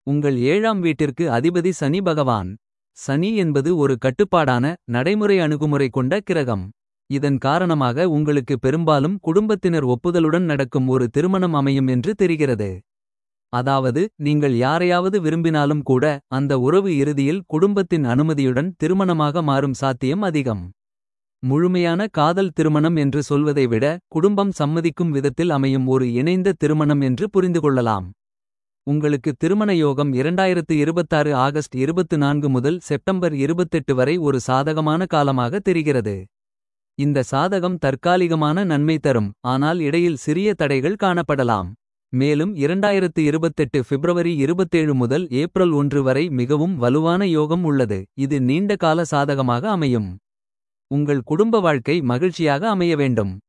உங்கள் ஏழாம் வீட்டிற்கு அதிபதி சனி பகவான். சனி என்பது ஒரு கட்டுப்பாடான, நடைமுறை அணுகுமுறை கொண்ட கிரகம். இதன் காரணமாக உங்களுக்கு பெரும்பாலும் குடும்பத்தினர் ஒப்புதலுடன் நடக்கும் ஒரு திருமணம் அமையும் என்று தெரிகிறது. அதாவது நீங்கள் யாரையாவது விரும்பினாலும் கூட அந்த உறவு இறுதியில் குடும்பத்தின் அனுமதியுடன் திருமணமாக மாறும் சாத்தியம் அதிகம். முழுமையான காதல் திருமணம் என்று சொல்வதை விட குடும்பம் சம்மதிக்கும் விதத்தில் அமையும் ஒரு இணைந்த திருமணம் என்று புரிந்துகொள்ளலாம். உங்களுக்கு திருமண யோகம் 2026 ஆகஸ்ட் 24 முதல் செப்டம்பர் 28 வரை ஒரு சாதகமான காலமாக தெரிகிறது. இந்த சாதகம் தற்காலிகமான நன்மை தரும் ஆனால் இடையில் சிறிய தடைகள் காணப்படலாம். மேலும் 2028 பிப்ரவரி 27 முதல் ஏப்ரல் 1 வரை மிகவும் வலுவான யோகம் உள்ளது. இது நீண்ட கால சாதகமாக அமையும். உங்கள் குடும்ப வாழ்க்கை மகிழ்ச்சியாக அமைய வேண்டும்.